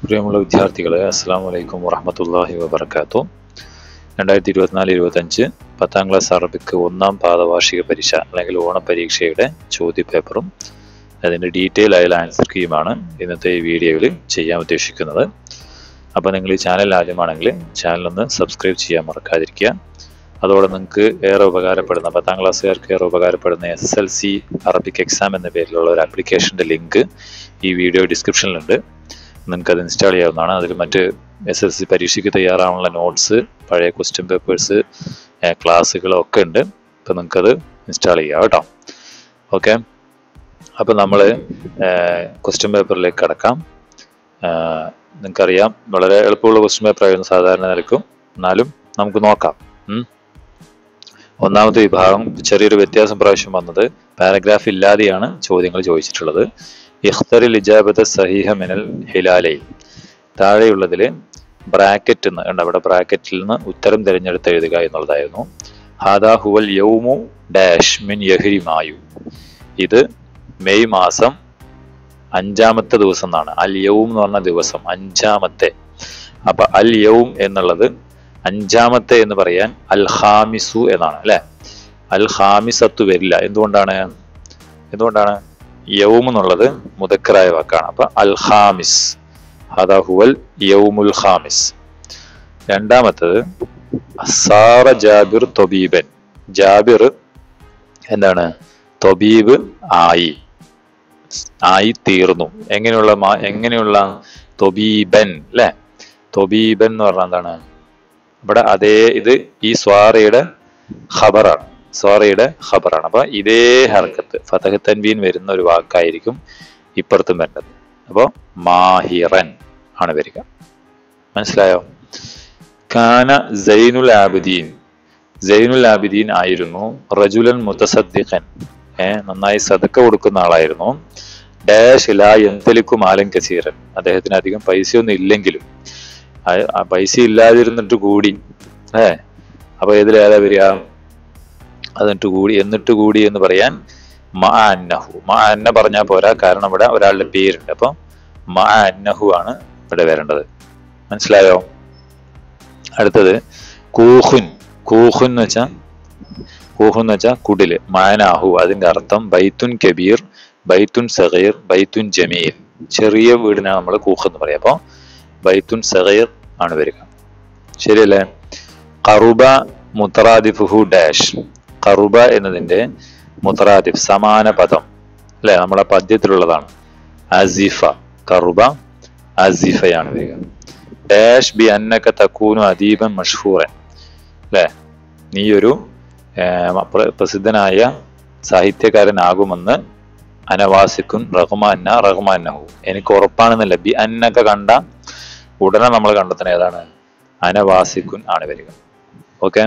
പ്രിയമുള്ള വിദ്യാർത്ഥികളെ അസ്സാം വലൈക്കും വറഹമത്തല്ലാഹി വബർക്കാത്തു രണ്ടായിരത്തി ഇരുപത്തിനാല് ഇരുപത്തഞ്ച് പത്താം ക്ലാസ് അറബിക്ക് ഒന്നാം പാദവാർഷിക പരീക്ഷ അല്ലെങ്കിൽ ഓണപരീക്ഷയുടെ ചോദ്യപേപ്പറും അതിൻ്റെ ഡീറ്റെയിൽ ആയ ആൻസർ കീയുമാണ് ഇന്നത്തെ ഈ വീഡിയോയിൽ ചെയ്യാൻ ഉദ്ദേശിക്കുന്നത് അപ്പോൾ നിങ്ങൾ ഈ ചാനൽ ആദ്യമാണെങ്കിൽ ചാനലൊന്ന് സബ്സ്ക്രൈബ് ചെയ്യാൻ മറക്കാതിരിക്കുക അതോടെ നിങ്ങൾക്ക് ഏറെ ഉപകാരപ്പെടുന്ന പത്താം ക്ലാസ്സുകാർക്ക് ഏറെ ഉപകാരപ്പെടുന്ന S L C Arabic exam എന്ന പേരിലുള്ള ഒരു ആപ്ലിക്കേഷൻ്റെ ലിങ്ക് ഈ വീഡിയോ ഡിസ്ക്രിപ്ഷനിലുണ്ട് നിങ്ങൾക്ക് അത് ഇൻസ്റ്റാൾ ചെയ്യാവുന്നതാണ് അതിൽ മറ്റ് എസ് എൽ സി പരീക്ഷയ്ക്ക് തയ്യാറാവാനുള്ള നോട്ട്സ് പഴയ ക്വസ്റ്റ്യൻ പേപ്പേഴ്സ് ക്ലാസ്സുകളൊക്കെ ഉണ്ട് അപ്പോൾ നിങ്ങൾക്കത് ഇൻസ്റ്റാൾ ചെയ്യാം കേട്ടോ ഓക്കെ അപ്പോൾ നമ്മൾ ക്വസ്റ്റ്യൻ പേപ്പറിലേക്ക് കടക്കാം നിങ്ങൾക്കറിയാം വളരെ എളുപ്പമുള്ള ക്വസ്റ്റ്യൻ പേപ്പർ ആയിരുന്നു സാധാരണ നിലക്കും എന്നാലും നമുക്ക് നോക്കാം ഉം. ഒന്നാമത്തെ വിഭാഗം ചെറിയൊരു വ്യത്യാസം പ്രാവശ്യം വന്നത് പാരഗ്രാഫ് ഇല്ലാതെയാണ് ചോദ്യങ്ങൾ ചോദിച്ചിട്ടുള്ളത് ഇഖ്തറിൽ ഇജാബത്ത് സഹീഹ മിനൽ ഹിലാലയിൽ താഴെയുള്ളതിൽ ബ്രാക്കറ്റ് എന്ന് ഉണ്ട് അവിടെ ബ്രാക്കറ്റിൽ നിന്ന് ഉത്തരം തിരഞ്ഞെടുത്ത് എഴുതുക എന്നുള്ളതായിരുന്നു ഹാദാ ഹുവൽ യൗമു ഡാഷ് മിൻ യഹ്രിമായു ഇത് മെയ് മാസം അഞ്ചാമത്തെ ദിവസം എന്നാണ് അൽ യൗം എന്ന് പറഞ്ഞ ദിവസം അഞ്ചാമത്തെ അപ്പൊ അൽ യൗം എന്നുള്ളത് അഞ്ചാമത്തെ എന്ന് പറയാൻ അൽ ഹാമിസു എന്നാണ് അല്ലെ അൽ ഹാമിസത്ത് വരില്ല എന്തുകൊണ്ടാണ് എന്തുകൊണ്ടാണ് യൗം എന്നുള്ളത് മുതക്കറായ വാക്കാണ് അപ്പൊ അൽ ഹാമിസ് ഹദാ ഹുവൽ യൗമുൽ ഹാമിസ് രണ്ടാമത്തത് സാറ ജാബിർ തൊബീബൻ ജാബിർ എന്താണ് തൊബീബ് ആയി ആയി തീർന്നു എങ്ങനെയുള്ള മാ- എങ്ങനെയുള്ള തൊബീബൻ അല്ലെ തൊബീബൻ എന്ന് പറഞ്ഞാൽ എന്താണ് ഇവിടെ അതേ ഇത് ഈ സ്വാറയുടെ ഖബറാണ് സ്വാറയുടെ ഖബറാണ് അപ്പൊ ഇതേ ഹർക്കത്ത് ഫതഹ് തൻവീൻ വരുന്ന ഒരു വാക്കായിരിക്കും ഇപ്പുറത്തും വരേണ്ടത് അപ്പോൾ മാഹിറൻ ആണ് വരിക മനസ്സിലായോ കാന സൈനുൽ ആബിദീൻ സൈനുൽ ആബിദീൻ ആയിരുന്നു റജുലൻ മുത്തസദ്ദിഖൻ ഏ നന്നായി സദക്ക കൊടുക്കുന്ന ആളായിരുന്നു ഡാഷ് ലാ എന്തലിക്കും ആലം കസീറൻ അദ്ദേഹത്തിന് അധികം പൈസയൊന്നും ഇല്ലെങ്കിലും ആ- ആ പൈസ ഇല്ലാതിരുന്നിട്ട് കൂടി ഏ അപ്പൊ ഏതിലേതാ വരിക അതിട്ട് കൂടി എന്നിട്ട് കൂടി എന്ന് പറയാൻ മ അന്നഹു മ അന്ന പറഞ്ഞാൽ പോരാ കാരണം ഇവിടെ ഒരാളുടെ പേരുണ്ട് അപ്പൊ മ അന്നഹു ആണ് ഇവിടെ വരേണ്ടത് മനസ്സിലായോ അടുത്തത് കൂഹുൻ കൂഹുൻ എന്ന് വെച്ചാ കൂഹുൻ എന്ന് വെച്ചാൽ കുടില് മാനാഹു അതിന്റെ അർത്ഥം ബൈത്തുൻ കബീർ ബൈത്തുൻ സഗീർ ബൈത്തുൻ ജമീൽ ചെറിയ വീടിനാണ് നമ്മൾ കൂഹ് എന്ന് പറയാം അപ്പൊ ബൈത്തുൻ സഗീർ ആണ് വരിക ശരിയല്ലേ കറുബ മുത്തറാദിഫുഹു ഡാഷ് കറുബ എന്നതിന്റെ മുത്തറാദിഫ് സമാന പദം അല്ലെ നമ്മളെ പദ്യത്തിലുള്ളതാണ് അസിഫ കറുബ അസിഫയാണ് വരിക ഡാഷ് ബി അന്നക തക്കൂനു അദീബൻ മഷ്ഹൂറൻ അല്ലെ നീ ഒരു ഏർ, പ്ര- പ്രസിദ്ധനായ സാഹിത്യകാരനാകുമെന്ന് അനവാസിക്കുൻ റഹ്മാന്ന റഹ്മാന്നഹു എനിക്ക് ഉറപ്പാണെന്നല്ല ബി അന്നക കണ്ട ഉടനെ നമ്മൾ കണ്ടെത്തുന്ന ഏതാണ് അനവാസിക്കുൻ ആണ് വരിക ഓക്കെ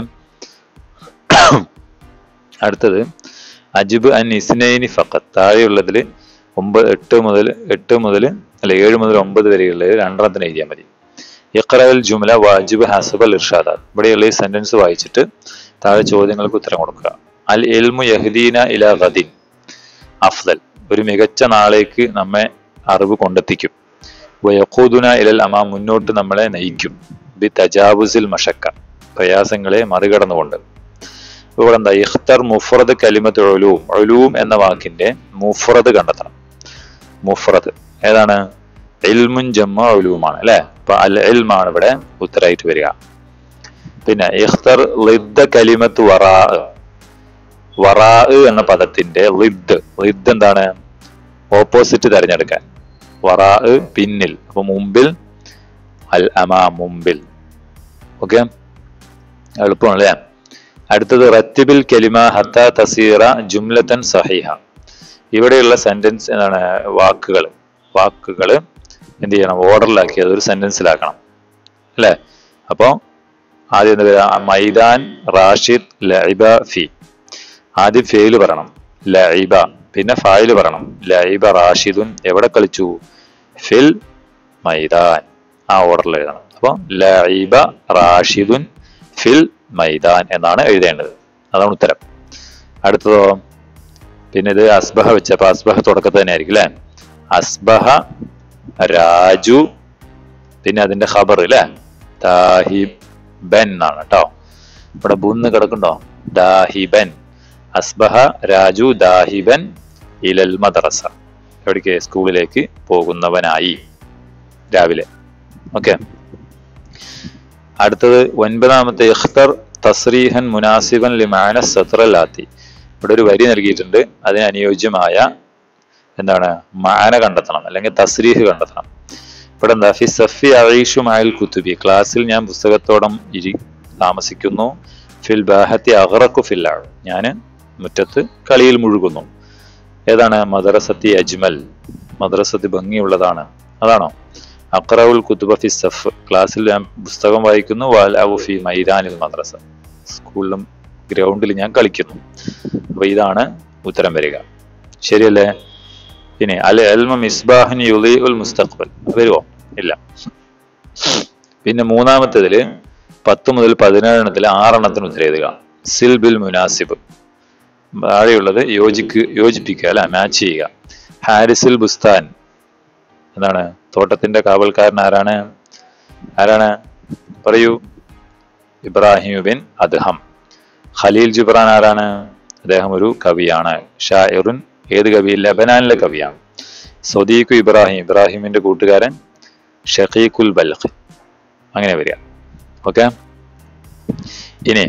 അടുത്തത് അജിബ് അൻ ഇസ്നൈനി ഫഖത്ത് താഴെയുള്ളതിൽ ഒമ്പത് എട്ട് മുതൽ എട്ട് മുതൽ അല്ല ഏഴ് മുതൽ ഒമ്പത് വരെയുള്ളത് രണ്ടെണ്ണത്തിന് എഴുതിയാൽ മതി ഇഖ്റൽ ജുമല വാജിബ് ഹസബൽ ഇർഷാദാത്ത് ഇവിടെയുള്ള ഈ സെന്റൻസ് വായിച്ചിട്ട് താഴെ ചോദ്യങ്ങൾക്ക് ഉത്തരം കൊടുക്കുക അൽ എൽമു യഹ്ദീന ഇല ഗദിൻ അഫ്ദൽ ഒരു മികച്ച നാളേക്ക് നമ്മെ അറിവ് കൊണ്ടെത്തിക്കും വയഖൂദുന ഇലൽ അമാ മുന്നോട്ട് നമ്മളെ നയിക്കും ബി തജാവുസിൽ മഷക്ക പ്രയാസങ്ങളെ മറികടന്നുകൊണ്ട് ഇപ്പൊ ഇവിടെ എന്താ ഇഖ്തർ മുഫ്രദ് കലിമത്ത് ഒലൂം ഒലൂം എന്ന വാക്കിന്റെ മുഫ്രദ് കണ്ടെത്തണം മുഫ്രദ് ഏതാണ് ഇൽമുൻ ജമ്മ ഒലൂമാണ് അല്ലെ അപ്പൊ അൽ ഇൽമാണ് ഇവിടെ ഉത്തരായിട്ട് വരിക പിന്നെ ഇഖ്തർ ലിദ്ദ കലിമത്ത് വറാ വറാ എന്ന പദത്തിന്റെ ലിദ് ലിദ് എന്താണ് ഓപ്പോസിറ്റ് തിരഞ്ഞെടുക്കാൻ വറാ പിന്നിൽ അപ്പൊ മുമ്പിൽ അൽ അമാ മുമ്പിൽ ഓക്കെ എളുപ്പമാണ് അല്ലേ അടുത്തത് റത്തിബിൽ കലിമ ഹത്ത തസീറ ജുംലത്തൻ സഹീഹ ഇവിടെയുള്ള സെന്റൻസ് എന്താണ് വാക്കുകൾ വാക്കുകൾ എന്ത് ചെയ്യണം ഓർഡറിലാക്കി അതൊരു സെന്റൻസിലാക്കണം അല്ലേ അപ്പോ ആദ്യം എന്താ പറയാ മൈദാൻ റാഷിദ് ലൈബ ഫി ആദ്യം ഫെയില് പറയണം ലൈബ പിന്നെ ഫായില് പറയണം ലൈബ റാഷിദുൻ എവിടെ കളിച്ചു ഫിൽ മൈദാൻ ആ ഓർഡറിൽ എഴുതണം അപ്പൊ ലൈബ റാഷിദുൻ ഫിൽ മൈദാൻ എന്നാണ് എഴുതേണ്ടത് അതാണ് ഉത്തരം അടുത്തതോ പിന്നെ ഇത് അസ്ബഹ വെച്ചപ്പോ അസ്ബഹ തുടക്കത്തിൽ തന്നെ ആയിരിക്കും അല്ലെ അസ്ബഹ രാജു പിന്നെ അതിന്റെ ഖബർ അല്ലേ ദാഹിബൻ എന്നാണ് കേട്ടോ ഇവിടെ ബുന്ന് കിടക്കുന്നുണ്ടോ ദാഹിബൻ അസ്ബഹ രാജു ദാഹിബൻ ഇലൽ മദ്രസ എവിടേക്ക് സ്കൂളിലേക്ക് പോകുന്നവനായി രാവിലെ ഓക്കെ അടുത്തത് ഒൻപതാമത്തെ ഇഖ്തർ തസ്രീഹൻ മുനാസിബൻ ലിമാന സത്രലാത്തി ഇവിടെ ഒരു വരി നൽകിയിട്ടുണ്ട് അതിന് അനുയോജ്യമായ എന്താണ് മാന കണ്ടെത്തണം അല്ലെങ്കിൽ തസ്രീഹ് കണ്ടെത്തണം ഇവിടെ എന്താ ഫി സഫി അഴീഷു മായൽ കുത്തുബി ക്ലാസ്സിൽ ഞാൻ പുസ്തകത്തോടം ഇരി താമസിക്കുന്നു ഫിൽ ബാഹത്തി അഹറക്കു ഫില്ലാഴ് ഞാൻ മുറ്റത്ത് കളിയിൽ മുഴുകുന്നു ഏതാണ് മദ്രസത്തി അജ്മൽ മദ്രസത്തി ഭംഗിയുള്ളതാണ് അതാണോ അക്രവുൽ കുത്തുബ ഫി സഫ് ക്ലാസ്സിൽ ഞാൻ പുസ്തകം വായിക്കുന്നു വാൽ അവു ഫി മൈതാനിൽ മദ്രസ സ്കൂളിലും ഗ്രൗണ്ടിൽ ഞാൻ കളിക്കുന്നു അപ്പൊ ഇതാണ് ഉത്തരം വരിക ശരിയല്ലേ ഇനി അൽ എൽമ മിസ്ബാഹിൻ യുലി ഉൽ മുസ്തഖ്ബൽ വരുമോ ഇല്ല പിന്നെ മൂന്നാമത്തേതില് പത്ത് മുതൽ പതിനേഴെണ്ണത്തിൽ ആറെണ്ണത്തിന് ഉത്തരം എഴുതുക സിൽ ബിൽ മുനാസിബ് താഴെയുള്ളത് യോജിക്ക് യോജിപ്പിക്കുക അല്ല മാച്ച് ചെയ്യുക ഹാരിസിൽ ബുസ്താൻ എന്താണ് തോട്ടത്തിന്റെ കാവൽക്കാരൻ ആരാണ് ആരാണ് പറയൂ Ibrahim bin Adham Khalil Gibran ആരാണ് അദ്ദേഹം ഒരു കവിയാണ് ഷായറുൻ ഏത് കവി ലബനാനിലെ കവിയാണ് സൊദീഖു ഇബ്രാഹിം ഇബ്രാഹിമിന്റെ കൂട്ടുകാരൻ ഷഖീഖുൽ ബൽഖ് അങ്ങനെ വരിക ഓക്കെ ഇനി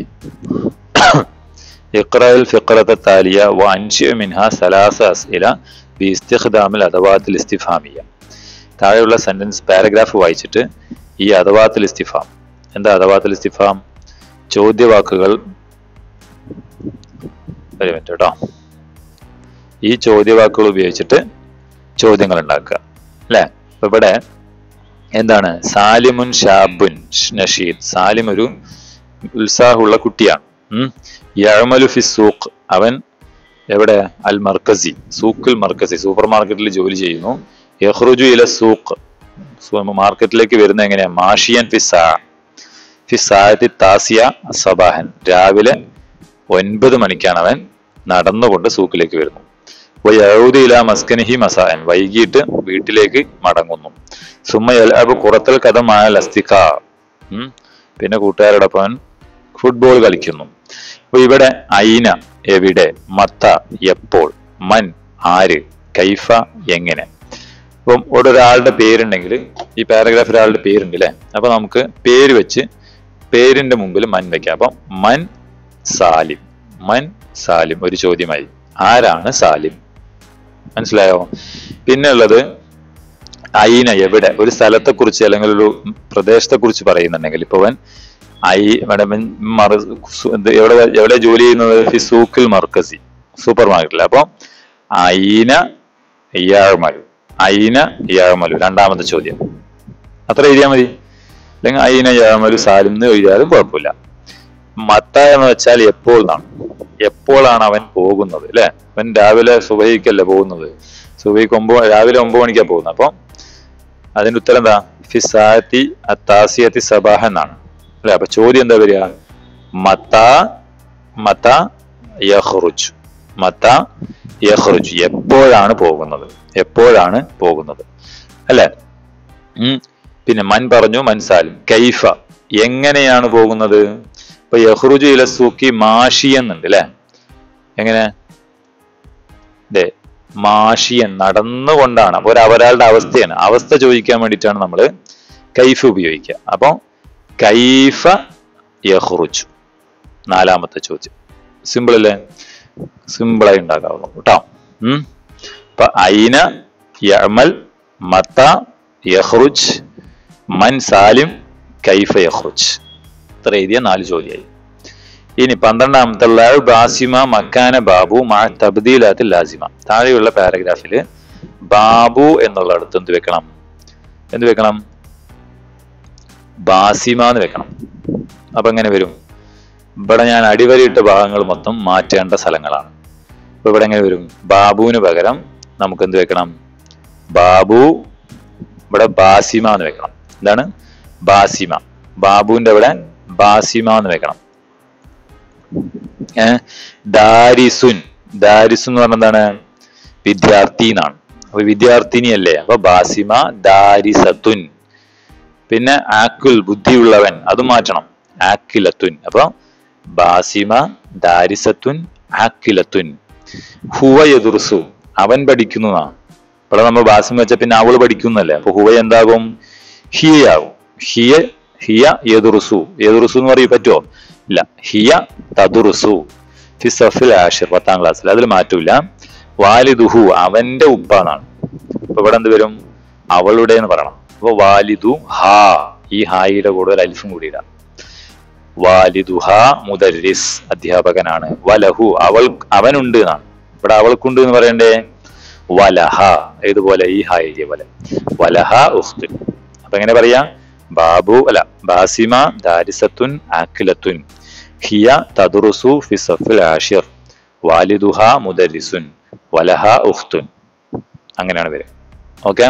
اقرأ الفقرة التالية وأنشئ منها ثلاث أسئلة باستخدام الأدوات الاستفهامية താഴെയുള്ള സെന്റൻസ് പാരഗ്രാഫ് വായിച്ചിട്ട് ഈ അദവാത്തിൽ ഇസ്തിഫാം എന്താ അദവാത്തിൽ ഇസ്തിഫാം ചോദ്യവാക്കുകൾ ഒരു മിനിറ്റ് കേട്ടോ ഈ ചോദ്യവാക്കുകൾ ഉപയോഗിച്ചിട്ട് ചോദ്യങ്ങൾ ഉണ്ടാക്കുക അല്ലെ അപ്പൊ ഇവിടെ എന്താണ് സാലിമുൻ ഷാബുൻ നഷീദ് സാലിം ഒരു ഉത്സാഹമുള്ള കുട്ടിയാണ് ഉം. യഅമലു ഫി സൂഖ് അവൻ എവിടെ അൽ മർക്കസി സൂഖുൽ മർക്കസി സൂപ്പർ മാർക്കറ്റിൽ ജോലി ചെയ്യുന്നു യഹ്റുജു ഇല സൂഖ് മാർക്കറ്റിലേക്ക് വരുന്ന എങ്ങനെയാ മാഷിയൻ ഫി സാ ഫി സായത്തി താസിയ സബാഹൻ രാവിലെ ഒൻപത് മണിക്കാണ് അവൻ നടന്നുകൊണ്ട് സൂക്കിലേക്ക് വരുന്നു വയൗദി ഇല മസ്കനിഹി മസാൻ വൈകിട്ട് വീട്ടിലേക്ക് മടങ്ങുന്നു സുമ്മ അബ് കുറത്തൽ കഥമായ ലസ്തിക ഉം. പിന്നെ കൂട്ടുകാരോടൊപ്പം അവൻ ഫുട്ബോൾ കളിക്കുന്നു അപ്പൊ ഇവിടെ ഐന എവിടെ മത്ത എപ്പോൾ മൻ ആര് കൈഫ എങ്ങനെ അപ്പം ഇവിടെ ഒരാളുടെ പേരുണ്ടെങ്കിൽ ഈ പാരഗ്രാഫ് ഒരാളുടെ പേരുണ്ട് അല്ലെ അപ്പൊ നമുക്ക് പേര് വെച്ച് പേരിന്റെ മുമ്പിൽ മൻ വെക്കാം അപ്പം മൻ സാലിം മൻ സാലിം ഒരു ചോദ്യമായി ആരാണ് സാലിം മനസ്സിലായോ പിന്നെ ഉള്ളത് ഐന എവിടെ ഒരു സ്ഥലത്തെ കുറിച്ച് അല്ലെങ്കിൽ ഒരു പ്രദേശത്തെ കുറിച്ച് പറയുന്നുണ്ടെങ്കിൽ ഇപ്പൊ അവൻ ഐ ഇവിടെ മൻ മറ- സു- ഇത് എവിടെ എവിടെ ജോലി ചെയ്യുന്നത് ഫിസൂക്കിൽ മർക്കസി സൂപ്പർ മാർക്കറ്റിൽ അപ്പൊ ഐന ഇയാഴ്മലു ഐന ഇയാഴ്മലു രണ്ടാമത്തെ ചോദ്യം അത്ര എഴുതിയാൽ മതി അല്ലെങ്കിൽ ഐന ഇയാഴ്മലു സാലിം എന്ന് എഴുതിയാലും കുഴപ്പമില്ല മത്ത എന്ന് വെച്ചാൽ എപ്പോൾ എന്നാണ് എപ്പോഴാണ് അവൻ പോകുന്നത് അല്ലെ അവൻ രാവിലെ സുബഹിക്കല്ലേ പോകുന്നത് സുബഹിക്ക് ഒമ്പത് രാവിലെ ഒമ്പത് മണിക്കാണ് പോകുന്നത് അപ്പം അതിന്റെ ഉത്തരം എന്താ ഫിസാത്തി അത്താസിയത്തി സബാഹ എന്നാണ് അല്ലെ അപ്പൊ ചോദ്യം എന്താ വരിക മത്ത മത്ത യഹ്റുജ് മത്ത യഹ്റുജ് എപ്പോഴാണ് പോകുന്നത് എപ്പോഴാണ് പോകുന്നത് അല്ലെ ഉം. പിന്നെ മൻ പറഞ്ഞു മൻസാലിം കൈഫ എങ്ങനെയാണ് പോകുന്നത് ഇപ്പൊ യഹ്റുജു ഇല സൂക്കി മാഷിയൻ ഉണ്ട് അല്ലെ എങ്ങനെ ദേ മാഷിയൻ നടന്നുകൊണ്ടാണ് അപ്പൊ ഒരു ഒരാളുടെ അവസ്ഥയാണ് അവസ്ഥ ചോദിക്കാൻ വേണ്ടിയിട്ടാണ് നമ്മൾ കൈഫ് ഉപയോഗിക്കുക അപ്പൊ കൈഫ യഹ്റുജു നാലാമത്തെ ചോദ്യം സിമ്പിൾ അല്ലേ സിമ്പിളായി ഉണ്ടാക്കാവുന്നു കേട്ടോ ഉം അപ്പൊ ഐന യഅമൽ മത്ത യഹ്റുജ് മൻ സാലിം കൈഫ യഹ്റുജ് ഇത്ര എഴുതിയ നാല് ചോദ്യമായി ഇനി പന്ത്രണ്ടാമത്തെ ലവ് ബാസിമ മക്കാന ബാബു മാ തബ്ദീലാത്തിൽ ലാസിമ താഴെയുള്ള പാരഗ്രാഫില് ബാബു എന്നുള്ള അടുത്ത് എന്ത് വെക്കണം എന്ത് വെക്കണം ബാസിമ എന്ന് വെക്കണം അപ്പൊ എങ്ങനെ വരും ഇവിടെ ഞാൻ അടിവരയിട്ട ഭാഗങ്ങൾ മൊത്തം മാറ്റേണ്ട സ്ഥലങ്ങളാണ് അപ്പൊ ഇവിടെ എങ്ങനെ വരും ബാബുവിന് പകരം നമുക്ക് എന്ത് വെക്കണം ബാബു ഇവിടെ ബാസിമ എന്ന് വെക്കണം എന്താണ് ബാസിമ ബാബുവിന്റെ ഇവിടെ ബാസിമ എന്ന് വെക്കണം ഏ ദാരിസുൻ ദാരിസു എന്ന് പറഞ്ഞ എന്താണ് വിദ്യാർത്ഥി എന്നാണ് അപ്പൊ വിദ്യാർത്ഥിനി അല്ലേ അപ്പൊ ബാസിമ ദാരിസത്തുൻ പിന്നെ ആക്കുൽ ബുദ്ധിയുള്ളവൻ അത് മാറ്റണം ആക്കിലത്തുൻ അപ്പൊ ബാസിമ ദാരിസത്തുൻ ആക്കിലത്തുൻ ഹുവ യദുർസു അവൻ പഠിക്കുന്നു ഇവിടെ നമ്മൾ ബാസിമ വെച്ച പിന്നെ അവള് പഠിക്കുന്നല്ലേ അപ്പൊ ഹുവ എന്താകും ഹിയയാകും ഹിയ ഹിയ യദുർസു യദുർസു എന്ന് പറയും പറ്റുമോ ഇല്ല ഹിയ തദുർസു ഫിസഫിൽ ആഷിർ പത്താം ക്ലാസ്സിൽ അതിൽ മാറ്റൂല വാലിദുഹു അവന്റെ ഉപ്പ എന്നാണ് അപ്പൊ ഇവിടെ എന്ത് വരും അവളുടെ എന്ന് പറയണം അപ്പൊ വാലിദു ഹാ ഈ ഹായിയുടെ കൂടെ ഒരു അലിഫും കൂടി ഇടാം വാലിദുഹ മുദരിസ് അധ്യാപകനാണ് വലഹു അവൾ അവനുണ്ട് എന്നാണ് ഇവിടെ അവൾക്കുണ്ട് എന്ന് പറയണ്ടേ വലഹ ഇതുപോലെ ഈ ഹായിയെ പോലെ വലഹ ഉഖ്തുൻ അപ്പൊ എങ്ങനെ പറയാ ബാബു അല്ല ബാസിമ ദാരിസത്തുൻ ആക്കിലത്തുൻ ഹിയ തദുറുസു ഫി സഫിൽ ആഷിർ വാലിദുഹ മുദരിസുൻ വലഹ ഉഖ്തുൻ അങ്ങനെയാണ് പേര് ഓക്കെ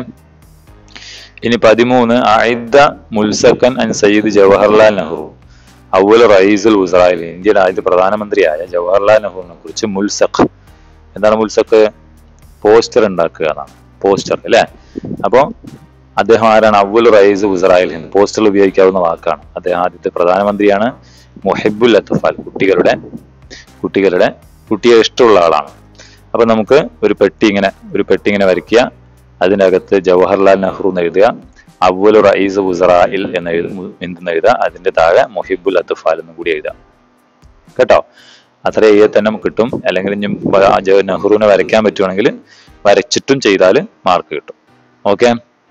ഇനി പതിമൂന്ന് ആയിദ മുൽസക്കൻ അൻ സയ്യിദ് ജവഹർലാൽ നെഹ്റു അവൽ റയീസുൽ ഉസറായിൽ ഇന്ത്യയുടെ ആദ്യത്തെ പ്രധാനമന്ത്രിയായ ജവഹർലാൽ നെഹ്റുവിനെ കുറിച്ച് മുൽസഖ് എന്താണ് മുൽസഖ് പോസ്റ്റർ ഉണ്ടാക്കുക എന്നാണ് പോസ്റ്റർ അല്ലെ അപ്പോ അദ്ദേഹം ആരാണ് അവൽ റയീസ് ഉസറായിൽ ഹിന്ദ് പോസ്റ്ററിൽ ഉപയോഗിക്കാവുന്ന വാക്കാണ് അദ്ദേഹം ആദ്യത്തെ പ്രധാനമന്ത്രിയാണ് മുഹിബുൽ അത്ഫാൽ കുട്ടികളുടെ കുട്ടികളുടെ കുട്ടിയെ ഇഷ്ടമുള്ള ആളാണ് അപ്പൊ നമുക്ക് ഒരു പെട്ടി ഇങ്ങനെ ഒരു പെട്ടി ഇങ്ങനെ വരയ്ക്കുക അതിനകത്ത് ജവഹർലാൽ നെഹ്റു എന്ന് എഴുതുക അവൽ റയീസ് ഉസറായിൽ എന്ന് എഴുതു എന്തെന്ന് എഴുതുക അതിന്റെ താഴെ മുഹിബുൽ അത്ഫാൽ എന്നും കൂടി എഴുതാം കേട്ടോ അത്ര എഴുതി തന്നെ നമുക്ക് കിട്ടും അല്ലെങ്കിൽ ഇനി വ- ജവ- നെഹ്റുവിനെ വരയ്ക്കാൻ പറ്റുവാണെങ്കിൽ വരച്ചിട്ടും ചെയ്താൽ മാർക്ക് കിട്ടും ഓക്കെ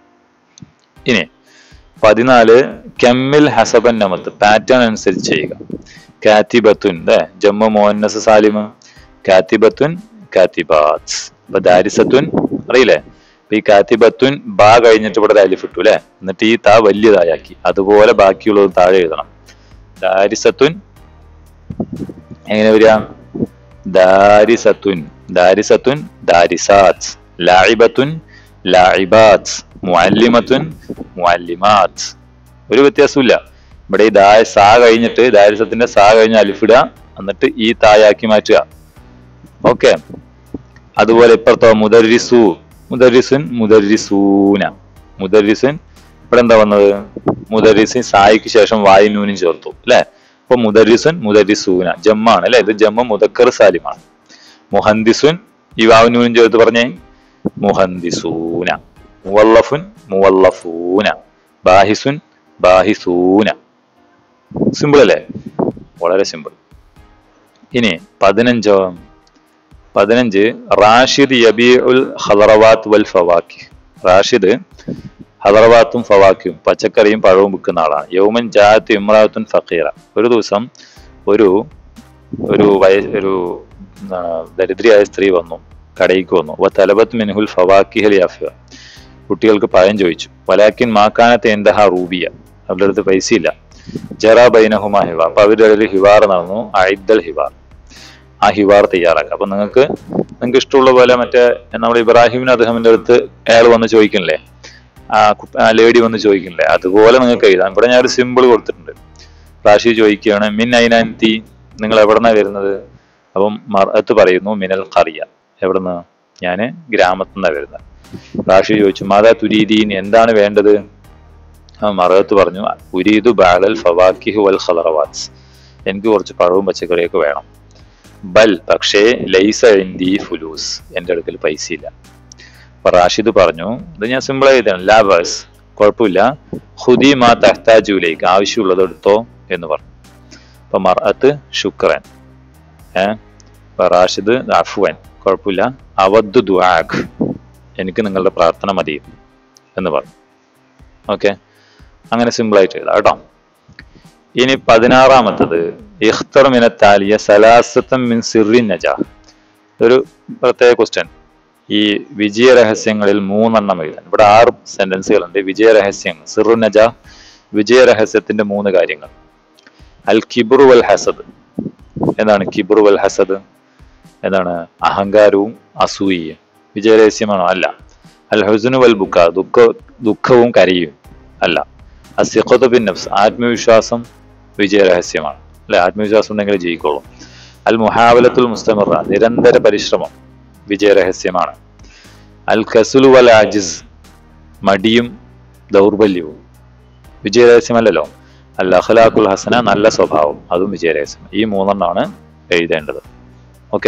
ഇനി പതിനാല് കെമ്മിൽ ഹസബൻ നമത്ത് പാറ്റേൺ അനുസരിച്ച് ചെയ്യുക കാത്തിബത്തുൻ അല്ലേ ജമ്മു മോഹന്നസ് സാലിമ് കാത്തിബത്തുൻ കാത്തിബാത്ത് അപ്പൊ ദാരിസത്തുൻ അറിയില്ലേ അപ്പൊ ഈ കാത്തിബത്തുൻ ബാ കഴിഞ്ഞിട്ട് ഇവിടെ ഒരു അലിഫ് ഇട്ടു അല്ലെ എന്നിട്ട് ഈ താ വലിയതായാക്കി അതുപോലെ ബാക്കിയുള്ളത് താഴെ എഴുതണം ദാരിസത്തുൻ എങ്ങനെ വരിക ദാരിസത്തുൻ ദാരിസത്തുൻ ദാരിസാത്ത് ലായിബത്തുൻ ലായിബാത്ത് മുഅല്ലിമത്തുൻ മുഅല്ലിമാത്ത് ഒരു വ്യത്യാസമില്ല ഇവിടെ ഈ ദാ സാ കഴിഞ്ഞിട്ട് ദാരിസത്തിന്റെ സാ കഴിഞ്ഞ് അലിഫിടുക എന്നിട്ട് ഈ തായാക്കി മാറ്റുക ഓക്കെ അതുപോലെ ഇപ്പുറത്തോ മുദരിസു മുദരിസുൻ മുദരിസൂന മുദരിസുൻ ഇവിടെ എന്താ വന്നത് മുദരിസിൻ സായിക്ക് ശേഷം വായി നൂനും ചേർത്തു അല്ലെ അപ്പൊ മുദരിസുൻ മുദരിസൂന ജമ്മാണ് അല്ലെ ഇത് ജമ്മ മുദക്കർ സാലിമാണ് മുഹന്ദിസുൻ ഈ വാവ് നൂനും ചേർത്ത് പറഞ്ഞേ മുഹന്ദിസൂന മുവല്ലഫുൻ മുവല്ലഫൂന ബാഹിസുൻ ബാഹിസൂന സിമ്പിൾ അല്ലേ വളരെ സിമ്പിൾ ഇനി പതിനഞ്ചോ പതിനഞ്ച് റാഷിദ് യബീഉൽ ഹദറവാത്ത് വൽ ഫവാക്കി റാഷിദ് ഹദറവാത്തും ഫവാക്കിയും പച്ചക്കറിയും പഴവും വിൽക്കുന്ന ആളാണ് യൗമൻ ജാത്ത് ഇമ്രാത്തുൻ ഫക്കീറ ഒരു ദിവസം ഒരു ഒരു വയ ഒരു എന്താണ് ദരിദ്രയായ സ്ത്രീ വന്നു കടയിലേക്ക് വന്നു വ തലബത്ത് മിൻഹുൽ ഫവാക്കിഹൽ യാഫിയ കുട്ടികൾക്ക് പഴം ചോദിച്ചു വലാക്കിൻ മാക്കാനത്തെ എന്തഹ റൂബിയ അവരുടെ അടുത്ത് പൈസയില്ല ജറ ബൈനഹുമ ഹിവാർ അപ്പൊ അവരുടെ ഇടയിൽ ഹിവാർ നടന്നു അയിദ്ദൽ ഹിവാർ ആ ഹിവാർ തയ്യാറാക്കുക അപ്പൊ നിങ്ങൾക്ക് നിങ്ങൾക്ക് ഇഷ്ടമുള്ള പോലെ മറ്റേ നമ്മുടെ ഇബ്രാഹിമിന് അദ്ദേഹത്തിന്റെ അടുത്ത് അയാൾ വന്ന് ചോദിക്കണില്ലേ ആ കു- ആ ലേഡി വന്ന് ചോദിക്കണില്ലേ അതുപോലെ നിങ്ങൾക്ക് എഴുതാം ഇവിടെ ഞാൻ ഒരു സിമ്പിൾ കൊടുത്തിട്ടുണ്ട് റാഷി ചോദിക്കുകയാണ് മിൻ ഐനാൻതി നിങ്ങൾ എവിടെന്നാ വരുന്നത് അപ്പം മറത്ത് പറയുന്നു മിനൽ കറിയ എവിടുന്ന് ഞാന് ഗ്രാമത്തിൽ നിന്നാണ് വരുന്നത് റാഷി ചോദിച്ചു മാതാ തുരീദീൻ എന്താണ് വേണ്ടത് ആ മറത്ത് പറഞ്ഞു ഉരീദു ബാലൽ ഫവാക്കിഹു വൽ ഖലറവാത്ത് എനിക്ക് കുറച്ച് പഴവും പച്ചക്കറിയൊക്കെ വേണം ബൽ പക്ഷേ ലൈസ ഇന്തി ഫുലൂസ് എൻ്റെ അടുക്കൽ പൈസയില്ല അപ്പൊ റാഷിദ് പറഞ്ഞു ഇത് ഞാൻ സിമ്പിൾ ആയിട്ടാണ് ലാബേഴ്സ് കുഴപ്പമില്ല ഹുദി മാ തഹ്താജുലേക്ക് ആവശ്യമുള്ളത് എടുത്തോ എന്ന് പറഞ്ഞു അപ്പൊ മർഅത്ത് ശുക്രൻ ഏ അപ്പൊ റാഷിദ് അഫ്വൻ കുഴപ്പമില്ല അവദ് ദുആഖ് എനിക്ക് നിങ്ങളുടെ പ്രാർത്ഥന മതി എന്ന് പറഞ്ഞു ഓക്കെ അങ്ങനെ സിമ്പിൾ ആയിട്ട് എഴുതാം കേട്ടോ ഇനി പതിനാറാമത്തത് ഇഖ്തർ മിനത്താലിയ സലാസത്തം മിൻ സിറിൻ നജ ഒരു പ്രത്യേക ക്വസ്റ്റ്യൻ ഈ വിജയ രഹസ്യങ്ങളിൽ മൂന്നെണ്ണം എഴുതാൻ ഇവിടെ ആറ് സെന്റൻസുകളുണ്ട് വിജയ രഹസ്യങ്ങൾ സിറു നജ വിജയ രഹസ്യത്തിന്റെ മൂന്ന് കാര്യങ്ങൾ അൽ കിബുറു വൽ ഹസദ് എന്താണ് കിബുറു വൽ ഹസദ് എന്താണ് അഹങ്കാരവും അസൂയയും വിജയ രഹസ്യമാണോ അല്ല അൽ ഹുസുനു വൽ ബുക്ക ദുഃഖ ദുഃഖവും കരയും അല്ല അസിഖത്ത് ബിൻ നഫ്സ് ആത്മവിശ്വാസം വിജയ രഹസ്യമാണ് അല്ലെ ആത്മവിശ്വാസം ഉണ്ടെങ്കിൽ ജയിക്കോളൂ അൽ മുഹാവലത്തുൽ മുസ്തമിറ നിരന്തര പരിശ്രമം വിജയ രഹസ്യമാണ് അൽ കസുലു വൽ ആജിസ് മടിയും ദൗർബല്യവും വിജയരഹസ്യമല്ലല്ലോ അൽ അഖ്ലാഖുൽ ഹസന നല്ല സ്വഭാവം അതും വിജയരഹസ്യം ഈ മൂന്നെണ്ണമാണ് എഴുതേണ്ടത് ഓക്കെ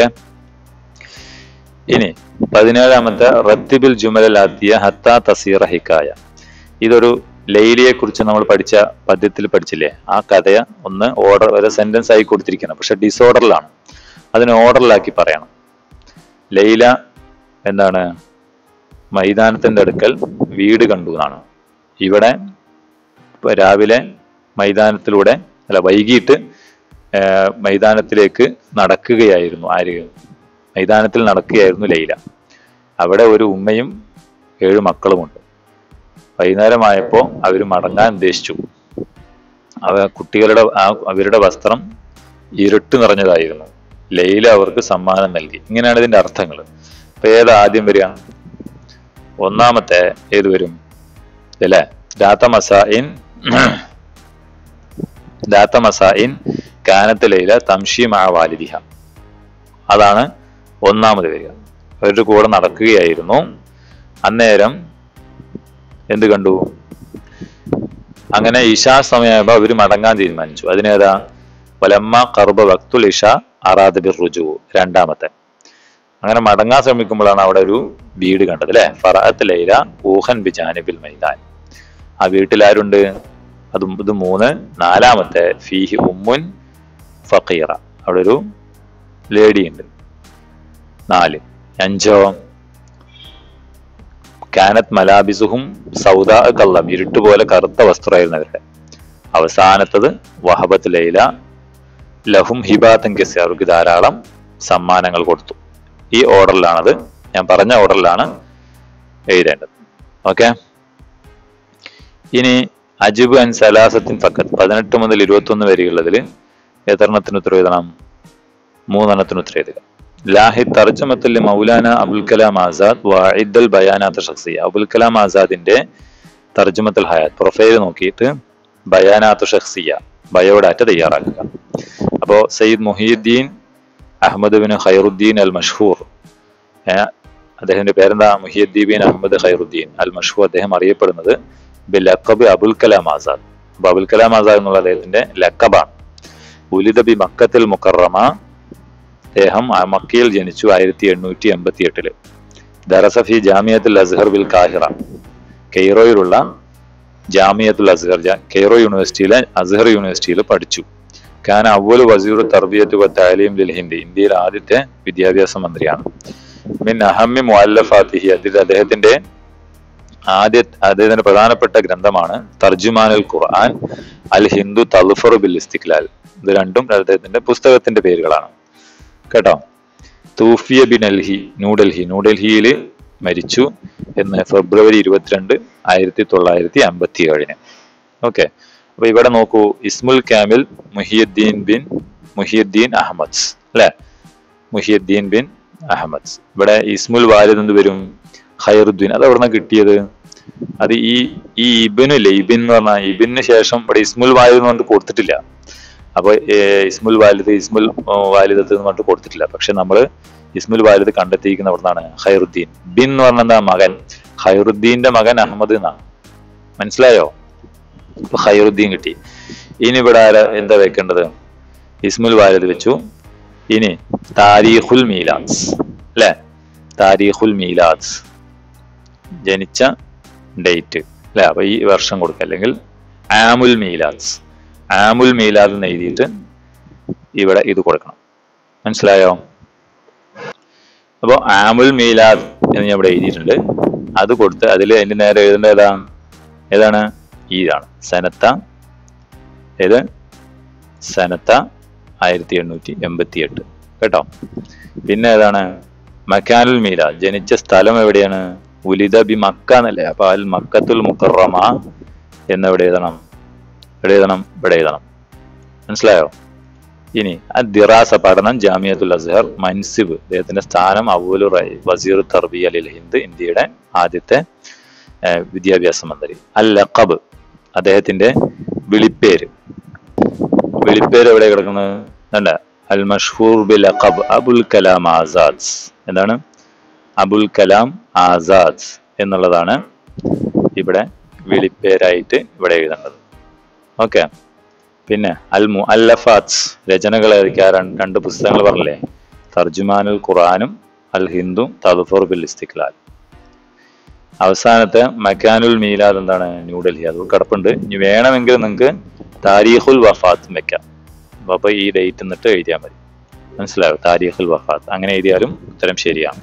ഇനി പതിനേഴാമത്തെ റത്തിബിൽ ജുമലാത്തിയ ഹത്ത തസീറ ഹിക്കായ ഇതൊരു ലൈലിയെ കുറിച്ച് നമ്മൾ പഠിച്ച പദ്യത്തിൽ പഠിച്ചില്ലേ ആ കഥയെ ഒന്ന് ഓർഡർ ഒരു സെന്റൻസ് ആയി കൊടുത്തിരിക്കണം പക്ഷെ ഡിസോർഡറിലാണ് അതിനെ ഓർഡറിലാക്കി പറയണം ലൈല എന്താണ് മൈതാനത്തിന്റെ അടുക്കൽ വീട് കണ്ടു എന്നാണ് ഇവിടെ ഇപ്പൊ രാവിലെ മൈതാനത്തിലൂടെ അല്ല വൈകിട്ട് ആ, മൈതാനത്തിലേക്ക് നടക്കുകയായിരുന്നു ആര് മൈതാനത്തിൽ നടക്കുകയായിരുന്നു ലൈല അവിടെ ഒരു ഉമ്മയും ഏഴ് മക്കളുമുണ്ട് വൈകുന്നേരമായപ്പോൾ അവർ മടങ്ങാൻ ഉദ്ദേശിച്ചു അവ കുട്ടികളുടെ ആ അവരുടെ വസ്ത്രം ഇരുട്ട് നിറഞ്ഞതായിരുന്നു ലൈല അവർക്ക് സമ്മാനം നൽകി ഇങ്ങനെയാണ് ഇതിന്റെ അർത്ഥങ്ങൾ അപ്പൊ ഏത് ആദ്യം വരിക ഒന്നാമത്തെ ഏത് വരും അല്ലേ ദാത്ത മസായിൻ ദാത്ത മസായിൻ കാനത്ത് ലൈല തംഷി മാ വാലിദിഹ അതാണ് ഒന്നാമത് വരിക അവരുടെ കൂടെ നടക്കുകയായിരുന്നു അന്നേരം എന്ത് കണ്ടു അങ്ങനെ ഇഷാ സമയമായപ്പോ അവര് മടങ്ങാൻ തീരുമാനിച്ചു അതിനേതാ വലമ്മ കർബ വക്തുൽ ഇഷ അറാദബിർ റുജു രണ്ടാമത്തെ അങ്ങനെ മടങ്ങാൻ ശ്രമിക്കുമ്പോഴാണ് അവിടെ ഒരു വീട് കണ്ടത് അല്ലെ ഫറഅത്ത് ലൈല ഊഹൻ ബിജാനിബിൽ മൈതാൻ ആ വീട്ടിൽ ആരുണ്ട് അത് ഇത് മൂന്ന് നാലാമത്തെ ഫീഹി ഉമ്മുൻ ഫക്കീറ അവിടെ ഒരു ലേഡി ഉണ്ട് നാല് അഞ്ചോ കാനത്ത് മലാബിസുഹും സൗദാ കള്ളം ഇരുട്ടുപോലെ കറുത്ത വസ്ത്രമായിരുന്നു അവരുടെ അവസാനത്തത് വഹബത്ത് ലൈല ലഹും ഹിബാത്തൻ കെസി അവർക്ക് ധാരാളം സമ്മാനങ്ങൾ കൊടുത്തു ഈ ഓർഡറിലാണത് ഞാൻ പറഞ്ഞ ഓർഡറിലാണ് എഴുതേണ്ടത് ഓക്കെ ഇനി അജിബ് അൻ സലാസത്തിൻ ഫക്കത്ത് പതിനെട്ട് മുതൽ ഇരുപത്തി ഒന്ന് വരെയുള്ളതിൽ എത്രണ്ണത്തിന് ഉത്തരം എഴുതണം മൂന്നെണ്ണത്തിന് ഉത്തരം എഴുതുക ലാഹി തർജമത്തുൽ മൗലാന അബുൽ കലാം ആസാദ് വാഇദൽ ബയാനാത്ത് ഷഖ്സിയ അബുൽ കലാം ആസാദിന്റെ തർജമത്തുൽ ഹയാത്ത് പ്രൊഫൈൽ നോക്കിയിട്ട് ബയാനാത്ത് ഷഖ്സിയ ബയോഡാറ്റ തയ്യാറാക്കുക അപ്പോ സയ്യിദ് മുഹീദ്ദീൻ അഹമ്മദ് ബിൻ ഖൈറുദ്ദീൻ അൽ മഷ്ഹൂർ ഏഹ് അദ്ദേഹത്തിന്റെ പേരെന്താ മുഹിയുദ്ദീൻ ബിൻ അഹമ്മദ് ഖൈറുദ്ദീൻ അൽ മഷ്ഹൂർ അദ്ദേഹം അറിയപ്പെടുന്നത് ബി ലക്കബ് അബുൽ കലാം ആസാദ് അപ്പൊ അബുൽ കലാം ആസാദ് എന്നുള്ള അദ്ദേഹത്തിന്റെ ലക്കബാണ് ഉലിദ ബി മക്കത്തിൽ മുക്കറമ അദ്ദേഹം ആ മക്കയിൽ ജനിച്ചു ആയിരത്തി എണ്ണൂറ്റി എൺപത്തി എട്ടില് ദറസഫി ജാമിയത്തുൽ അസ്ഹർ ബിൽ കാഹിറ കെയ്റോയിലുള്ള ജാമിയത്തുൽ അസ്ഹർ ജാ- കെയ്റോ യൂണിവേഴ്സിറ്റിയിലെ അസ്ഹർ യൂണിവേഴ്സിറ്റിയിൽ പഠിച്ചു ഖാൻ അവൽ വസീർ തർബിയത്ത് വ താലീം ലിൽ ഹിന്ദി ഇന്ത്യയിലെ ആദ്യത്തെ വിദ്യാഭ്യാസ മന്ത്രിയാണ് മിൻ അഹമ്മി മുഅല്ലഫാത്തിഹി അതിൽ അദ്ദേഹത്തിന്റെ ആദ്യ അദ്ദേഹത്തിന്റെ പ്രധാനപ്പെട്ട ഗ്രന്ഥമാണ് തർജുമാനുൽ ഖുർആൻ അൽ ഹിന്ദു തൽഫർ ബിൽ ഇസ്തിക്ലാൽ ഇത് രണ്ടും അദ്ദേഹത്തിന്റെ പുസ്തകത്തിന്റെ പേരുകളാണ് കേട്ടോ തൂഫിയ ബിൻ അൽഹി ന്യൂഡൽഹി ന്യൂഡൽഹിയിൽ മരിച്ചു എന്ന് ഫെബ്രുവരി ഇരുപത്തിരണ്ട് ആയിരത്തി തൊള്ളായിരത്തി അമ്പത്തി ഏഴിന് ഓക്കെ അപ്പൊ ഇവിടെ നോക്കൂ ഇസ്മുൽ കാമിൽ മുഹിയുദ്ദീൻ ബിൻ മുഹിയുദ്ദീൻ അഹമ്മദ് അല്ലെ മുഹിയുദ്ദീൻ ബിൻ അഹമ്മദ് ഇവിടെ ഇസ്മുൽ വാലിദ് എന്ത് വരും ഖൈറുദ്ദീൻ അത് എവിടെ കിട്ടിയത് അത് ഈ ഈ ഇബിനില്ലേ ഇബിൻ എന്ന് പറഞ്ഞാൽ ഇബിന് ശേഷം ഇവിടെ ഇസ്മുൽ വാലിദ് എന്ന് പറഞ്ഞിട്ട് കൊടുത്തിട്ടില്ല അപ്പൊ ഏർ, ഇസ്മുൽ വാലിദ് ഇസ്മുൽ ആ, വാലിദത്ത് എന്ന് പറഞ്ഞിട്ട് കൊടുത്തിട്ടില്ല പക്ഷെ നമ്മൾ ഇസ്മുൽ വാലിദ് കണ്ടെത്തിയിരിക്കുന്ന എവിടുന്നാണ് ഖൈറുദ്ദീൻ ബിൻ എന്ന് പറഞ്ഞ എന്താ മകൻ ഖൈറുദ്ദീന്റെ മകൻ അഹമ്മദ് എന്നാണ് മനസ്സിലായോ അപ്പൊ ഖൈറുദ്ദീൻ കിട്ടി ഇനി ഇവിടെ ആരാ എന്താ വെക്കേണ്ടത് ഇസ്മുൽ വാലിദ് വെച്ചു ഇനി താരീഖുൽ മീലാദ് അല്ലെ താരീഖുൽ മീലാദ് ജനിച്ച ഡേറ്റ് അല്ലെ അപ്പൊ ഈ വർഷം കൊടുക്കുക അല്ലെങ്കിൽ ആമുൽ മീലാദ് ആമുൽ മീലാദ് എന്ന് എഴുതിയിട്ട് ഇവിടെ ഇത് കൊടുക്കണം മനസ്സിലായോ അപ്പോൾ ആമുൽ മീലാദ് എന്ന് ഞാൻ ഇവിടെ എഴുതിയിട്ടുണ്ട് അത് കൊടുത്ത് അതിൽ അതിന്റെ നേരെ എഴുതേണ്ട ഏതാണ് ഏതാണ് ഈതാണ് സനത്ത ഏത് സനത്ത ആയിരത്തി എണ്ണൂറ്റി എൺപത്തി എട്ട് കേട്ടോ പിന്നെ ഏതാണ് മക്കാനുൽ മീലാദ് ജനിച്ച സ്ഥലം എവിടെയാണ് ഉലിദ ബി മക്ക എന്നല്ലേ അപ്പൊ അൽ മക്കത്തുൽ മുക്കറമ എന്നെവിടെ എഴുതണം എവിടെ എഴുതണം ഇവിടെ എഴുതണം മനസ്സിലായോ ഇനി ദിറാസ പഠനം ജാമിയത്തുൽ അസ്ഹർ മൻസിബ് അദ്ദേഹത്തിന്റെ സ്ഥാനം അവലു റൈ വസീർ തർബിയ അലിൽ ഹിന്ദ് ഇന്ത്യയുടെ ആദ്യത്തെ ഏഹ്, വിദ്യാഭ്യാസ മന്ത്രി അൽ ലഖബ് അദ്ദേഹത്തിന്റെ വിളിപ്പേര് വിളിപ്പേര് എവിടെ കിടക്കുന്നത് അല്ല അൽ മഷ്ഹൂർ ബിൽ ലഖബ് അബുൽ കലാം ആസാദ് എന്താണ് അബുൽ കലാം ആസാദ് എന്നുള്ളതാണ് ഇവിടെ വിളിപ്പേരായിട്ട് ഇവിടെ എഴുതേണ്ടത് ഓക്കെ പിന്നെ അൽ മു അല്ലഫാത്ത് രചനകൾ ഏതൊക്കെയാ രണ്ട് രണ്ട് പുസ്തകങ്ങൾ പറഞ്ഞില്ലേ തർജുമാനുൽ ഖുറാനും അൽ ഹിന്ദും തദഫർ ബിൽ ഇസ്തിക്ലാൽ അവസാനത്തെ മക്കാനുൽ മീലാദ് എന്താണ് ന്യൂഡൽഹി അത് കിടപ്പുണ്ട് ഇനി വേണമെങ്കിൽ നിങ്ങൾക്ക് താരീഖുൽ വഫാത്ത് വെക്കാം അപ്പൊ ഈ ഡേറ്റ് എന്നിട്ട് എഴുതിയാൽ മതി മനസ്സിലായോ താരീഖുൽ വഫാത്ത് അങ്ങനെ എഴുതിയാലും ഉത്തരം ശരിയാണ്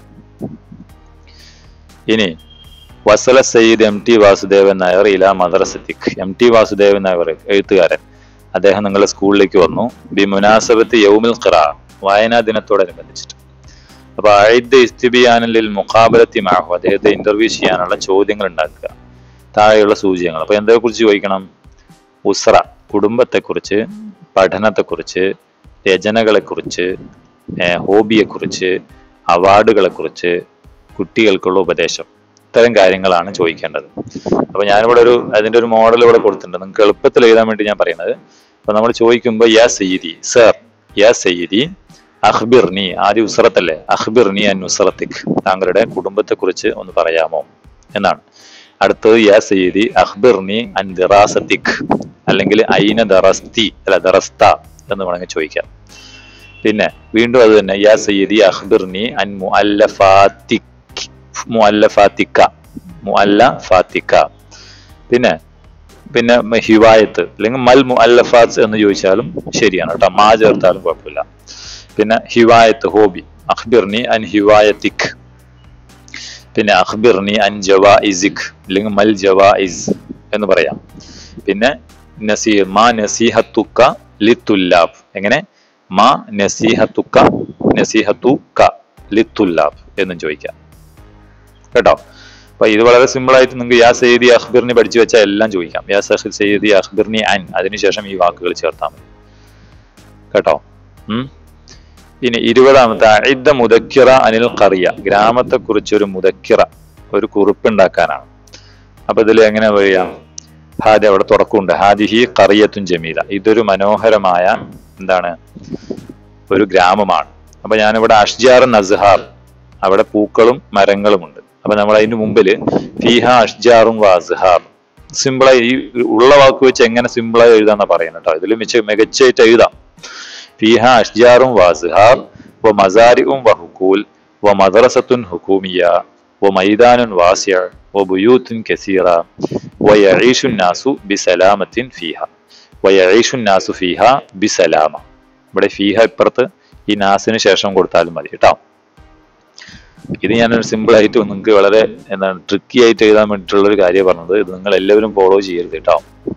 ഇനി വസല സയ്യിദ് എം ടി വാസുദേവൻ നായർ ഇല മദ്രസത്തിക് എം ടി വാസുദേവൻ നായർ എഴുത്തുകാരൻ അദ്ദേഹം നിങ്ങളുടെ സ്കൂളിലേക്ക് വന്നു ബി മുനാസബത്ത് യൗമിൽ ഖിറ വായനാ ദിനത്തോടനുബന്ധിച്ചിട്ട് അപ്പൊ അഴിദ് ഇസ്തിബിയാനിൽ മുഖാബലത്തി മാഹു അദ്ദേഹത്തെ ഇന്റർവ്യൂ ചെയ്യാനുള്ള ചോദ്യങ്ങൾ ഉണ്ടാക്കുക താഴെയുള്ള സൂചികങ്ങൾ അപ്പൊ എന്തിനെ കുറിച്ച് ചോദിക്കണം ഉസ്ര കുടുംബത്തെക്കുറിച്ച് പഠനത്തെക്കുറിച്ച് രചനകളെക്കുറിച്ച് ഏഹ് ഹോബിയെക്കുറിച്ച് അവാർഡുകളെക്കുറിച്ച് കുട്ടികൾക്കുള്ള ഉപദേശം ഇത്തരം കാര്യങ്ങളാണ് ചോദിക്കേണ്ടത് അപ്പൊ ഞാനിവിടെ ഒരു അതിന്റെ ഒരു മോഡൽ ഇവിടെ കൊടുത്തിട്ടുണ്ട് നിങ്ങൾക്ക് എളുപ്പത്തിൽ എഴുതാൻ വേണ്ടി ഞാൻ പറയുന്നത് അപ്പൊ നമ്മൾ ചോദിക്കുമ്പോൾ യാ സയ്യിദി സർ യാ സയ്യിദി അഖ്ബിർനി ആദ്യ ഉസറത്തല്ലേ അഖ്ബിർനി അൻ ഉസറത്തിക് താങ്കളുടെ കുടുംബത്തെ കുറിച്ച് ഒന്ന് പറയാമോ എന്നാണ് അടുത്തത് യാ സയ്യിദി അഖ്ബിർനി അൻ ദിറാസത്തിക് അല്ലെങ്കിൽ ഐന ദറസ്തി അല്ല ദറസ്ത എന്ന് വേണമെങ്കിൽ ചോദിക്കാം പിന്നെ വീണ്ടും അത് തന്നെ യാ സയ്യിദി അഖ്ബിർനി അൻ മുഅല്ലഫാത്തിക് മുഅല്ലഫാത്തിക്ക മുഅല്ലഫാത്തിക്ക പിന്നെ പിന്നെ ഹിവായത്ത് അല്ലെങ്കിൽ മൽ മുഅല്ലഫാത്ത് എന്ന് ചോദിച്ചാലും ശരിയാണ് കേട്ടോ മാ ചേർത്താലും കുഴപ്പമില്ല പിന്നെ ഹിവായത്ത് ഹോബി അഖ്ബിർനി അൻ ഹിവായത്തിക് പിന്നെ അഖ്ബിർനി അൻ ജവാഇസിക് അല്ലെങ്കിൽ മൽ ജവാഇസ് എന്ന് പറയാം പിന്നെ നസീ മാ നസീഹത്തുക്ക ലിത്തുല്ലാബ് എങ്ങനെ മാ നസീഹത്തുക്ക നസീഹത്തുക്ക ലിത്തുല്ലാബ് എന്നും ചോദിക്കാം കേട്ടോ അപ്പൊ ഇത് വളരെ സിമ്പിൾ ആയിട്ട് നിങ്ങൾക്ക് യാ സയ്യിദി അഖ്ബിറിനി പഠിച്ചു വെച്ചാൽ എല്ലാം ചോദിക്കാം യാ സഹിദ് സയ്യിദി അഖ്ബിറിനി അൻ അതിനുശേഷം ഈ വാക്കുകൾ ചേർത്താൽ മതി കേട്ടോ ഉം ഇനി ഇരുപതാമത്തെ അഇദ്ദ മുദക്കിറ അനിൽ കറിയ ഗ്രാമത്തെ കുറിച്ച് ഒരു മുദക്കിറ ഒരു കുറിപ്പ് ഉണ്ടാക്കാനാണ് അപ്പൊ ഇതിൽ എങ്ങനെ പറയാം ഹാദി അവിടെ തുടക്കമുണ്ട് ഹാദിഹി കറിയത്തും ജമീല ഇതൊരു മനോഹരമായ എന്താണ് ഒരു ഗ്രാമമാണ് അപ്പൊ ഞാനിവിടെ അഷ്ജാർ നസ്ഹാർ അവിടെ പൂക്കളും മരങ്ങളുമുണ്ട് അപ്പൊ നമ്മൾ അതിന് മുമ്പില് ഫീഹ അഷ്ജാറും വാസ്ഹാർ സിമ്പിളായി ഈ ഉള്ള വാക്ക് വെച്ച് എങ്ങനെ സിമ്പിളായി എഴുതാന്നാ പറയുന്നത് കേട്ടോ ഇതിൽ മിച്ച മികച്ചായിട്ട് എഴുതാം ഫീഹ അഷ്ജാറും വാസ്ഹാർ വ മസാരിഉം വ ഹുക്കൂൽ വ മദ്രസത്തുൻ ഹുക്കൂമിയ വ മൈദാനുൻ വാസിയ വ ബുയൂത്തുൻ കസീറ വ യഈഷു നാസു ബിസലാമത്തിൻ ഫീഹ വ യഈഷു നാസു ഫീഹ ബിസലാമ ഇവിടെ ഫീഹ ഇപ്പുറത്ത് ഈ നാസിന് ശേഷം കൊടുത്താലും മതി കേട്ടോ ഇത് ഞാനൊരു സിമ്പിൾ ആയിട്ട് നിങ്ങൾക്ക് വളരെ എന്താണ് ട്രിക്കി ആയിട്ട് എഴുതാൻ വേണ്ടിയിട്ടുള്ള ഒരു കാര്യം പറഞ്ഞത് ഇത് നിങ്ങൾ എല്ലാവരും ഫോളോ ചെയ്യരുത് കേട്ടോ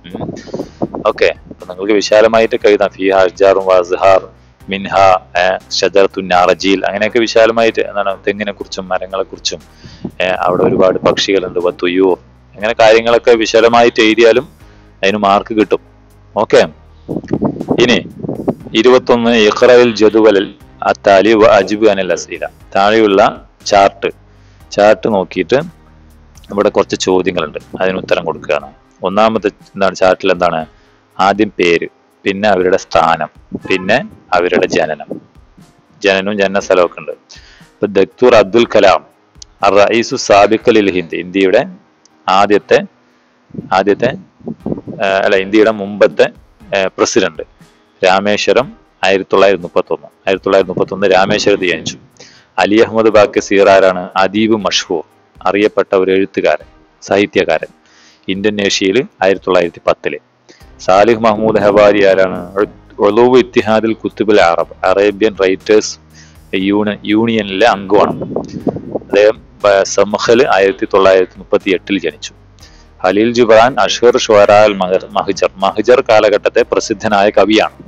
ഓക്കെ അപ്പൊ നിങ്ങൾക്ക് വിശാലമായിട്ടൊക്കെ എഴുതാം ഫിഹ അജ്ജാറും വാസ്ഹാർ മിൻഹ ഷജറത്തു നാറജീൽ അങ്ങനെയൊക്കെ വിശാലമായിട്ട് എന്താണ് തെങ്ങിനെ കുറിച്ചും മരങ്ങളെ കുറിച്ചും അവിടെ ഒരുപാട് പക്ഷികളുണ്ട് വത്തുയ്യോ അങ്ങനെ കാര്യങ്ങളൊക്കെ വിശാലമായിട്ട് എഴുതിയാലും അതിന് മാർക്ക് കിട്ടും ഓക്കെ ഇനി ഇരുപത്തൊന്ന് ഇഖ്റയിൽ ജദുവലൽ അത്താലി വ അജിബ് അനിൽ അസീല താഴെയുള്ള ചാർട്ട് ചാർട്ട് നോക്കിയിട്ട് ഇവിടെ കുറച്ച് ചോദ്യങ്ങളുണ്ട് അതിന് ഉത്തരം കൊടുക്കുകയാണ് ഒന്നാമത്തെ എന്താണ് ചാർട്ടിൽ എന്താണ് ആദ്യം പേര് പിന്നെ അവരുടെ സ്ഥാനം പിന്നെ അവരുടെ ജനനം ജനനവും ജനന സ്ഥലമൊക്കെ ഉണ്ട് ഇപ്പൊ ദക്തൂർ അബ്ദുൽ കലാം റഈസു സാബിഖലിൽ ഹിന്ദ് ഇന്ത്യയുടെ ആദ്യത്തെ ആദ്യത്തെ അല്ല ഇന്ത്യയുടെ മുമ്പത്തെ പ്രസിഡന്റ് രാമേശ്വരം ആയിരത്തി തൊള്ളായിരത്തി മുപ്പത്തി ഒന്ന് ആയിരത്തി തൊള്ളായിരത്തി മുപ്പത്തി ഒന്ന് രാമേശ്വരത്ത് ജനിച്ചു അലി അഹമ്മദ് ബാക്കി സീറാരാണ് അദീബ് മഷ്ഹൂർ അറിയപ്പെട്ട ഒരു എഴുത്തുകാരൻ സാഹിത്യകാരൻ ഇന്തോനേഷ്യയിൽ ആയിരത്തി തൊള്ളായിരത്തി പത്തില് സാലിഹ് മഹ്മൂദ് ഹവാരി ആരാണ് ഒലൂവ് ഇത്തിഹാദിൽ കുത്തുബുൽ അറബ് അറേബ്യൻ റൈറ്റേഴ്സ് യൂണിയൻ യൂണിയനിലെ അംഗമാണ് അദ്ദേഹം സമഹൽ ആയിരത്തി തൊള്ളായിരത്തി മുപ്പത്തി എട്ടിൽ ജനിച്ചു ഹലീൽ ജുബാൻ അഷ്ഹർ ഷുഹറാൽ മഹജർ മഹജർ കാലഘട്ടത്തെ പ്രസിദ്ധനായ കവിയാണ്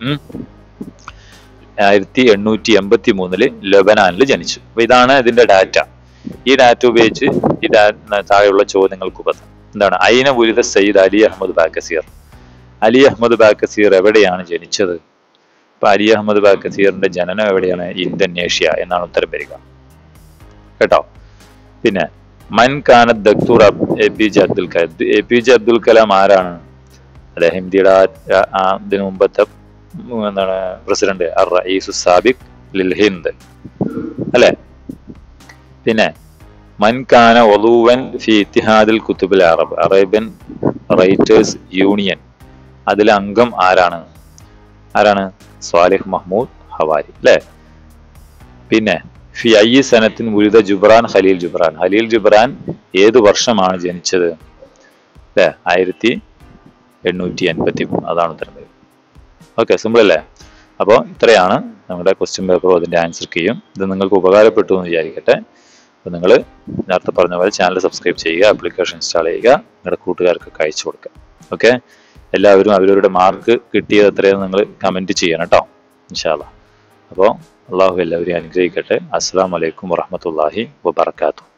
ആയിരത്തി എണ്ണൂറ്റി എൺപത്തി മൂന്നില് ലബനാനിൽ ജനിച്ചു അപ്പൊ ഇതാണ് ഇതിന്റെ ഡാറ്റ ഈ ഡാറ്റ ഉപയോഗിച്ച് ഈ താഴെയുള്ള ചോദ്യങ്ങൾക്ക് ഉപതം എന്താണ് ഐന ഉരിത സയ്യിദ് അലി അഹമ്മദ് ബാക്കസീർ അലി അഹമ്മദ് ബാക്കസീർ എവിടെയാണ് ജനിച്ചത് ഇപ്പൊ അലി അഹമ്മദ് ബാക്കസീറിന്റെ ജനനം എവിടെയാണ് ഇന്തോനേഷ്യ എന്നാണ് ഉത്തരം വരിക കേട്ടോ പിന്നെ മൻ കാനത്ത് ദക്തൂർ A P J Abdul Kalam A P J Abdul Kalam ആരാണ് അദ്ദേഹം ഇന്ത്യയുടെ ഇതിനു മുമ്പത്തെ എന്താണ് പ്രസിഡന്റ് റഈസു സാബിഖ് ലിൽ ഹിന്ദ് അല്ലെ പിന്നെ മൻകാന ഒലൂവൻ ഫി ഇത്തിഹാദിൽ കുത്തുബുൽ അറബ് അറേബ്യൻ റൈറ്റേഴ്സ് യൂണിയൻ അതിലെ അംഗം ആരാണ് ആരാണ് സ്വാലിഹ് മഹ്മൂദ് ഹവാരി അല്ലേ പിന്നെ ഫി ഐ സനത്തിൻ മുരുത Gibran Khalil Gibran Khalil Gibran ഏത് വർഷമാണ് ജനിച്ചത് അല്ലേ ആയിരത്തി എണ്ണൂറ്റി എൺപത്തി മൂന്ന് അതാണ് ഉത്തരം വരും ഓക്കെ സിമ്പിൾ അല്ലേ അപ്പോൾ ഇത്രയാണ് നമ്മുടെ ക്വസ്റ്റ്യൻ പേപ്പറും അതിൻ്റെ ആൻസർ കീയും ഇത് നിങ്ങൾക്ക് ഉപകാരപ്പെട്ടു എന്ന് വിചാരിക്കട്ടെ അപ്പോൾ നിങ്ങൾ നേരത്തെ പറഞ്ഞ പോലെ ചാനൽ സബ്സ്ക്രൈബ് ചെയ്യുക ആപ്ലിക്കേഷൻ ഇൻസ്റ്റാൾ ചെയ്യുക നിങ്ങളുടെ കൂട്ടുകാർക്കൊക്കെ അയച്ചു കൊടുക്കുക ഓക്കെ എല്ലാവരും അവരവരുടെ മാർക്ക് കിട്ടിയത് എത്രയെന്ന് നിങ്ങൾ കമൻറ്റ് ചെയ്യണം കേട്ടോ ഇൻഷാല്ല അപ്പോൾ അള്ളാഹു എല്ലാവരെയും അനുഗ്രഹിക്കട്ടെ അസ്സാം വലൈക്കും വറഹമത്തല്ലാഹി വബർക്കാത്തു